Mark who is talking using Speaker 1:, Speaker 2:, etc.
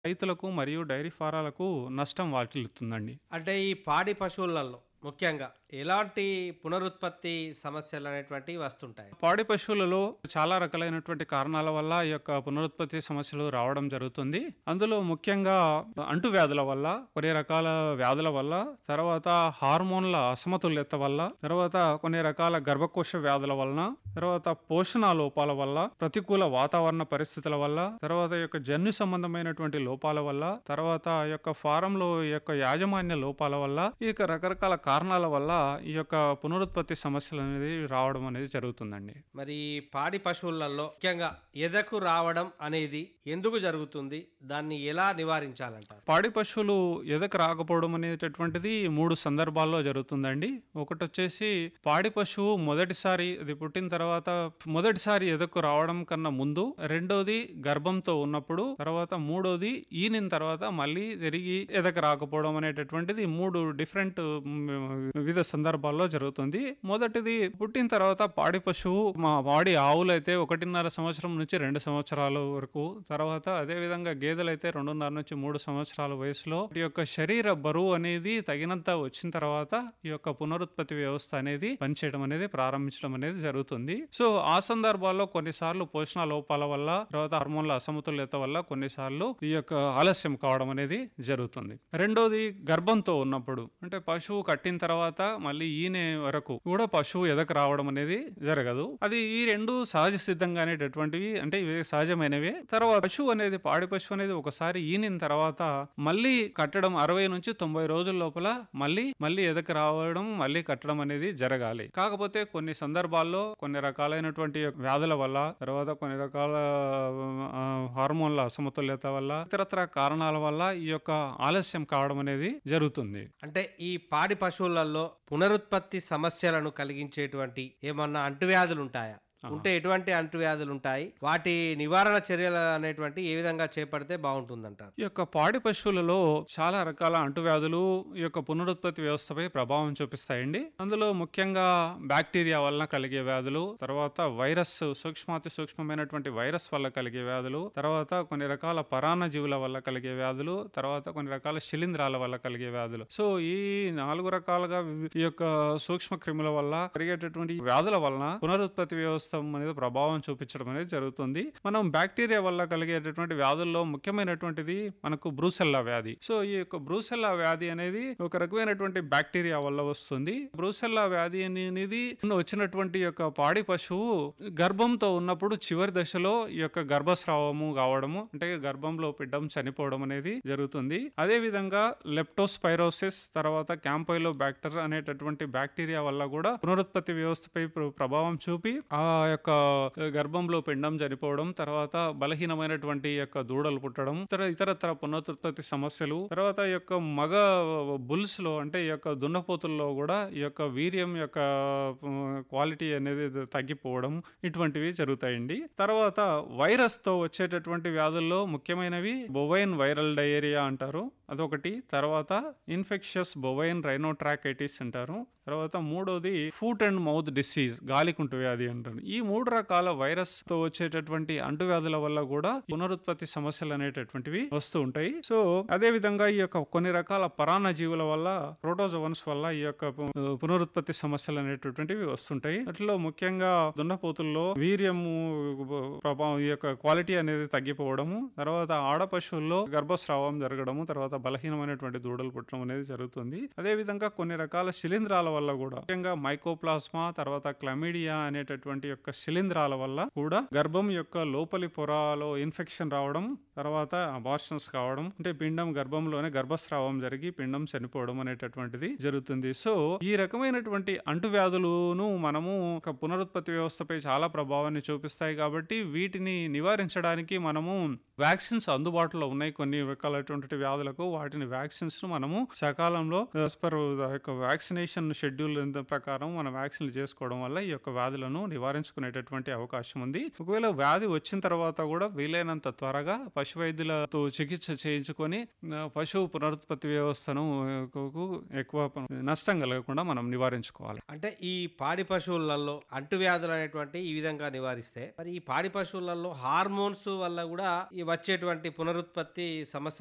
Speaker 1: రైతులకు మరియు డైరీ ఫారాలకు నష్టం వాటిల్లుతుందండి
Speaker 2: అంటే ఈ పాడి పశువులలో ముఖ్యంగా ఎలాంటి పునరుత్పత్తి సమస్యలు అనేటువంటివి వస్తుంటాయి
Speaker 1: పాడి పశువులలో చాలా రకాలైనటువంటి కారణాల వల్ల ఈ యొక్క పునరుత్పత్తి సమస్యలు రావడం జరుగుతుంది అందులో ముఖ్యంగా అంటువ్యాధుల వల్ల కొన్ని రకాల వ్యాధుల వల్ల తర్వాత హార్మోన్ల అసమతుల్యత వల్ల తర్వాత కొన్ని రకాల గర్భకోశ వ్యాధుల వలన తర్వాత పోషణ లోపాల వల్ల ప్రతికూల వాతావరణ పరిస్థితుల వల్ల తర్వాత ఈ యొక్క జన్యు సంబంధమైనటువంటి లోపాల వల్ల తర్వాత ఈ యొక్క ఫారంలో ఈ యొక్క యాజమాన్య లోపాల వల్ల ఈ యొక్క రకరకాల కారణాల వల్ల ఈ యొక్క పునరుత్పత్తి సమస్యలు అనేది రావడం అనేది జరుగుతుందండి
Speaker 2: మరి ఈ పాడి పశువులలో ముఖ్యంగా ఎదకు రావడం అనేది ఎందుకు జరుగుతుంది దాన్ని ఎలా నివారించాలంటారు
Speaker 1: పాడి పశువులు ఎదకు రాకపోవడం అనేటటువంటిది మూడు సందర్భాల్లో జరుగుతుందండి ఒకటి వచ్చేసి పాడి పశువు మొదటిసారి అది పుట్టిన తర్వాత మొదటిసారి ఎదకు రావడం కన్నా ముందు రెండోది గర్భంతో ఉన్నప్పుడు తర్వాత మూడోది ఈనిన తర్వాత మళ్ళీ తిరిగి ఎదకు రాకపోవడం అనేటటువంటిది మూడు డిఫరెంట్ వివిధ సందర్భాల్లో జరుగుతుంది మొదటిది పుట్టిన తర్వాత పాడి పశువు మా వాడి ఆవులు అయితే ఒకటిన్నర సంవత్సరం నుంచి రెండు సంవత్సరాల వరకు తర్వాత అదే విధంగా గేదెలు అయితే రెండున్నర నుంచి మూడు సంవత్సరాల వయసులో ఈ యొక్క శరీర బరువు అనేది తగినంత వచ్చిన తర్వాత ఈ యొక్క పునరుత్పత్తి వ్యవస్థ అనేది పనిచేయడం అనేది ప్రారంభించడం అనేది జరుగుతుంది సో ఆ సందర్భాల్లో కొన్నిసార్లు పోషణ లోపాల వల్ల తర్వాత హార్మోన్ల అసమతుల్యత వల్ల కొన్నిసార్లు ఈ యొక్క ఆలస్యం కావడం అనేది జరుగుతుంది రెండోది గర్భంతో ఉన్నప్పుడు అంటే పశువు కట్టిన తర్వాత మళ్ళీ ఈనే వరకు కూడా పశువు ఎదకు రావడం అనేది జరగదు అది ఈ రెండు సహజ సిద్ధంగా అనేటటువంటివి అంటే ఇవి సహజమైనవే తర్వాత పశువు అనేది పాడి పశువు అనేది ఒకసారి ఈనిన తర్వాత మళ్ళీ కట్టడం అరవై నుంచి తొంభై రోజుల లోపల మళ్ళీ మళ్ళీ ఎదకు రావడం మళ్ళీ కట్టడం అనేది జరగాలి కాకపోతే కొన్ని సందర్భాల్లో కొన్ని రకాలైనటువంటి వ్యాధుల వల్ల తర్వాత కొన్ని రకాల ఆ, హార్మోన్ల అసమతుల్యత వల్ల ఇతరత్ర కారణాల వల్ల ఈ యొక్క ఆలస్యం కావడం అనేది జరుగుతుంది
Speaker 2: అంటే ఈ పాడి పశువులలో పునరుత్పత్తి సమస్యలను కలిగించేటువంటి ఏమన్నా అంటువ్యాధులు ఉంటాయా ఉంటే ఎటువంటి అంటువ్యాధులు ఉంటాయి వాటి నివారణ చర్యలు అనేటువంటి ఏ విధంగా చేపడితే బాగుంటుందంటారు
Speaker 1: ఈ యొక్క పాడి పశువులలో చాలా రకాల అంటువ్యాధులు ఈ యొక్క పునరుత్పత్తి వ్యవస్థపై ప్రభావం చూపిస్తాయండి అందులో ముఖ్యంగా బ్యాక్టీరియా వలన కలిగే వ్యాధులు తర్వాత వైరస్ సూక్ష్మాతి సూక్ష్మమైనటువంటి వైరస్ వల్ల కలిగే వ్యాధులు తర్వాత కొన్ని రకాల పరాన్న జీవుల వల్ల కలిగే వ్యాధులు తర్వాత కొన్ని రకాల శిలీంధ్రాల వల్ల కలిగే వ్యాధులు సో ఈ నాలుగు రకాలుగా వివి- ఈ యొక్క సూక్ష్మ క్రిముల వల్ల కలిగేటటువంటి వ్యాధుల వలన పునరుత్పత్తి వ్యవస్థ అనేది ప్రభావం చూపించడం అనేది జరుగుతుంది మనం బ్యాక్టీరియా వల్ల కలిగేటటువంటి వ్యాధుల్లో ముఖ్యమైనటువంటిది మనకు బ్రూసెల్లా వ్యాధి సో ఈ యొక్క బ్రూసెల్లా వ్యాధి అనేది ఒక రకమైనటువంటి బ్యాక్టీరియా వల్ల వస్తుంది బ్రూసెల్లా వ్యాధి అనేది వచ్చినటువంటి యొక్క పాడి పశువు గర్భంతో ఉన్నప్పుడు చివరి దశలో ఈ యొక్క గర్భస్రావము కావడము అంటే గర్భంలో బిడ్డం చనిపోవడం అనేది జరుగుతుంది అదే విధంగా లెప్టోస్పైరోసిస్ తర్వాత క్యాంపైలో బ్యాక్టర్ అనేటటువంటి బ్యాక్టీరియా వల్ల కూడా పునరుత్పత్తి వ్యవస్థపై ప్ర- ప్రభావం చూపి ఆ యొక్క గర్భంలో పిండం చనిపోవడం తర్వాత బలహీనమైనటువంటి యొక్క దూడలు పుట్టడం ఇతర ఇతరత్ర పునరుత్పత్తి సమస్యలు తర్వాత ఈ యొక్క మగ బుల్స్ లో అంటే ఈ యొక్క దున్నపోతుల్లో కూడా ఈ యొక్క వీర్యం యొక్క క్వాలిటీ అనేది తగ్గిపోవడం ఇటువంటివి జరుగుతాయండి తర్వాత వైరస్ తో వచ్చేటటువంటి వ్యాధుల్లో ముఖ్యమైనవి బొవైన్ వైరల్ డయేరియా అంటారు అదొకటి తర్వాత ఇన్ఫెక్షస్ బొవైన్ రైనోట్రాకైటిస్ అంటారు తర్వాత మూడోది ఫుట్ అండ్ మౌత్ డిసీజ్ గాలికుంటు వ్యాధి అంటారు ఈ మూడు రకాల వైరస్ తో వచ్చేటటువంటి అంటువ్యాధుల వల్ల కూడా పునరుత్పత్తి సమస్యలు అనేటటువంటివి వస్తూ ఉంటాయి సో అదే విధంగా ఈ యొక్క కొన్ని రకాల పరాన్న జీవుల వల్ల ప్రోటోజోవన్స్ వల్ల ఈ యొక్క పు- పునరుత్పత్తి సమస్యలు అనేటటువంటివి వస్తుంటాయి అట్లా ముఖ్యంగా దున్నపోతుల్లో వీర్యము ప్రభావం ఈ యొక్క క్వాలిటీ అనేది తగ్గిపోవడము తర్వాత ఆడ పశువుల్లో గర్భస్రావం జరగడము తర్వాత బలహీనమైనటువంటి దూడలు పుట్టడం అనేది జరుగుతుంది అదే విధంగా కొన్ని రకాల శిలీంధ్రాల వల్ల కూడా ముఖ్యంగా మైకోప్లాస్మా తర్వాత క్లమిడియా అనేటటువంటి యొక్క శిలీంధ్రాల వల్ల కూడా గర్భం యొక్క లోపలి పొరలో ఇన్ఫెక్షన్ రావడం తర్వాత అబార్షన్స్ కావడం అంటే పిండం గర్భంలోనే గర్భస్రావం జరిగి పిండం చనిపోవడం అనేటటువంటిది జరుగుతుంది సో ఈ రకమైనటువంటి అంటువ్యాధులను మనము ఒక పునరుత్పత్తి వ్యవస్థపై చాలా ప్రభావాన్ని చూపిస్తాయి కాబట్టి వీటిని నివారించడానికి మనము వ్యాక్సిన్స్ అందుబాటులో ఉన్నాయి కొన్ని రకాలైనటువంటి వ్యాధులకు వాటిని వ్యాక్సిన్స్ ను మనము సకాలంలో as per the యొక్క వ్యాక్సినేషన్ షెడ్యూల్ ప్రకారం మనం వ్యాక్సిన్లు చేసుకోవడం వల్ల ఈ యొక్క వ్యాధులను నివారించుకునేటటువంటి అవకాశం ఉంది ఒకవేళ వ్యాధి వచ్చిన తర్వాత కూడా వీలైనంత త్వరగా పశు వైద్యులతో చికిత్స చేయించుకొని ఆ, పశువు పునరుత్పత్తి వ్యవస్థను ఆ, కు ఎక్కువ నష్టం కలగకుండా మనం నివారించుకోవాలి
Speaker 2: అంటే ఈ పాడి పశువులలో అంటువ్యాధులు అనేటువంటి ఈ విధంగా నివారిస్తే మరి ఈ పాడి పశువులలో హార్మోన్స్ వల్ల కూడా ఈ వచ్చేటువంటి పునరుత్పత్తి సమస్య